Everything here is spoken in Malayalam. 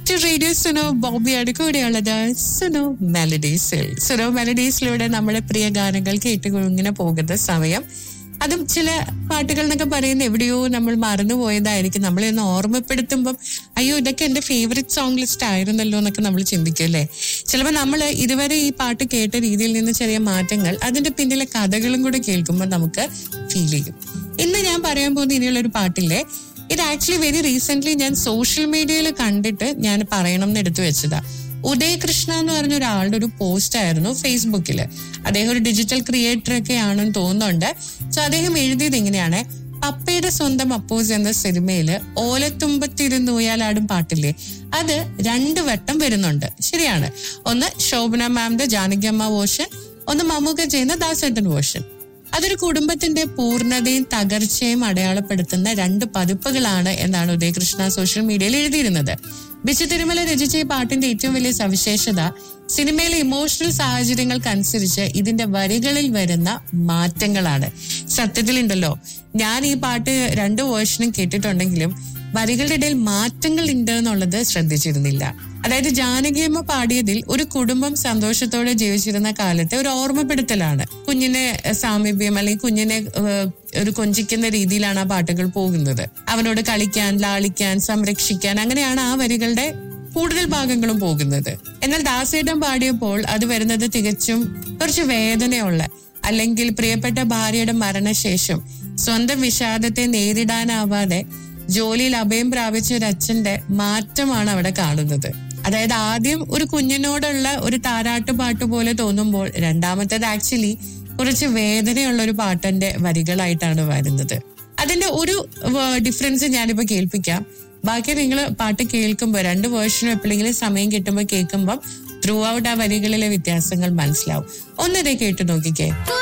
ടു റേഡിയോ സുനോ ബോബിയാണ് കൂടെയുള്ളത് സുനോ മെലഡീസിൽ സുനോ മെലഡീസിലൂടെ നമ്മുടെ പ്രിയ ഗാനങ്ങൾ കേട്ട് ഇങ്ങനെ പോകുന്ന സമയം അതും ചില പാട്ടുകൾ എന്നൊക്കെ പറയുന്ന എവിടെയോ നമ്മൾ മറന്നുപോയതായിരിക്കും നമ്മളെ ഒന്ന് ഓർമ്മപ്പെടുത്തുമ്പം അയ്യോ ഇതൊക്കെ എന്റെ ഫേവറേറ്റ് സോങ് ലിസ്റ്റ് ആയിരുന്നല്ലോ എന്നൊക്കെ നമ്മൾ ചിന്തിക്കും അല്ലേ ചിലപ്പോൾ നമ്മൾ ഇതുവരെ ഈ പാട്ട് കേട്ട രീതിയിൽ നിന്ന് ചെറിയ മാറ്റങ്ങൾ അതിന്റെ പിന്നിലെ കഥകളും കൂടെ കേൾക്കുമ്പോൾ നമുക്ക് ഫീൽ ചെയ്യും ഇന്ന് ഞാൻ പറയാൻ പോകുന്ന ഇനിയുള്ള ഒരു പാട്ടില്ലേ ഇത് ആക്ച്വലി വെരി റീസെന്റ് ഞാൻ സോഷ്യൽ മീഡിയയിൽ കണ്ടിട്ട് ഞാൻ പറയണം എന്ന് എടുത്തു വെച്ചതാ ഉദയ് കൃഷ്ണ എന്ന് പറഞ്ഞ ഒരാളുടെ ഒരു പോസ്റ്റ് ആയിരുന്നു ഫേസ്ബുക്കിൽ അദ്ദേഹം ഒരു ഡിജിറ്റൽ ക്രിയേറ്റർ ഒക്കെ ആണെന്ന് തോന്നുന്നുണ്ട് സോ അദ്ദേഹം എഴുതിയത് ഇങ്ങനെയാണ് പപ്പയുടെ സ്വന്തം അപ്പോസ് എന്ന സിനിമയില് ഓലത്തുമ്പത്തിരുന്നൂയാലാടും പാട്ടില്ലേ അത് രണ്ട് വട്ടം വരുന്നുണ്ട് ശരിയാണ് ഒന്ന് ശോഭന മാമിന്റെ ജാനകിയമ്മ വേർഷൻ ഒന്ന് മമ്മൂക്ക ചെയ്യുന്ന ദാസേട്ടൻ വേർഷൻ അതൊരു കുടുംബത്തിന്റെ പൂർണ്ണതയും തകർച്ചയും അടയാളപ്പെടുത്തുന്ന രണ്ട് പതിപ്പുകളാണ് എന്നാണ് ഉദയകൃഷ്ണ സോഷ്യൽ മീഡിയയിൽ എഴുതിയിരുന്നത് ബിച്ചു തിരുമല രചിച്ച ഈ പാട്ടിന്റെ ഏറ്റവും വലിയ സവിശേഷത സിനിമയിലെ ഇമോഷണൽ സാഹചര്യങ്ങൾക്കനുസരിച്ച് ഇതിന്റെ വരികളിൽ വരുന്ന മാറ്റങ്ങളാണ് സത്യത്തിലുണ്ടല്ലോ ഞാൻ ഈ പാട്ട് രണ്ട് വേർഷനും കേട്ടിട്ടുണ്ടെങ്കിലും വരികളുടെ ഇടയിൽ മാറ്റങ്ങൾ ഉണ്ട് എന്നുള്ളത് ശ്രദ്ധിച്ചിരുന്നില്ല അതായത് ജാനകിയമ്മ പാടിയതിൽ ഒരു കുടുംബം സന്തോഷത്തോടെ ജീവിച്ചിരുന്ന കാലത്തെ ഒരു ഓർമ്മപ്പെടുത്തലാണ് കുഞ്ഞിനെ സാമീപ്യം അല്ലെങ്കിൽ കുഞ്ഞിനെ ഏഹ്, ഒരു കൊഞ്ചിക്കുന്ന രീതിയിലാണ് ആ പാട്ടുകൾ പോകുന്നത് അവനോട് കളിക്കാൻ ലാളിക്കാൻ സംരക്ഷിക്കാൻ അങ്ങനെയാണ് ആ വരികളുടെ കൂടുതൽ ഭാഗങ്ങളും പോകുന്നത് എന്നാൽ ദാസേട്ടൻ പാടിയപ്പോൾ അത് വരുന്നത് തികച്ചും കുറച്ച് വേദനയുള്ള അല്ലെങ്കിൽ പ്രിയപ്പെട്ട ഭാര്യയുടെ മരണശേഷം സ്വന്തം വിഷാദത്തെ നേരിടാനാവാതെ ജോലിയിൽ അഭയം പ്രാപിച്ച ഒരു അച്ഛന്റെ മാറ്റമാണ് അവിടെ കാണുന്നത് അതായത് ആദ്യം ഒരു കുഞ്ഞിനോടുള്ള ഒരു താരാട്ട് പാട്ട് പോലെ തോന്നുമ്പോൾ രണ്ടാമത്തേത് ആക്ച്വലി കുറച്ച് വേദനയുള്ള ഒരു പാട്ടിന്റെ വരികളായിട്ടാണ് വരുന്നത് അതിന്റെ ഒരു ഡിഫറൻസ് ഞാനിപ്പോ കേൾപ്പിക്കാം ബാക്കി നിങ്ങൾ പാട്ട് കേൾക്കുമ്പോൾ രണ്ട് വേർഷനും എപ്പോഴെങ്കിലും സമയം കിട്ടുമ്പോൾ കേൾക്കുമ്പോൾ ത്രൂ ഔട്ട് ആ വരികളിലെ വ്യത്യാസങ്ങൾ മനസ്സിലാവും ഒന്നിതേ കേട്ടു നോക്കിക്കേ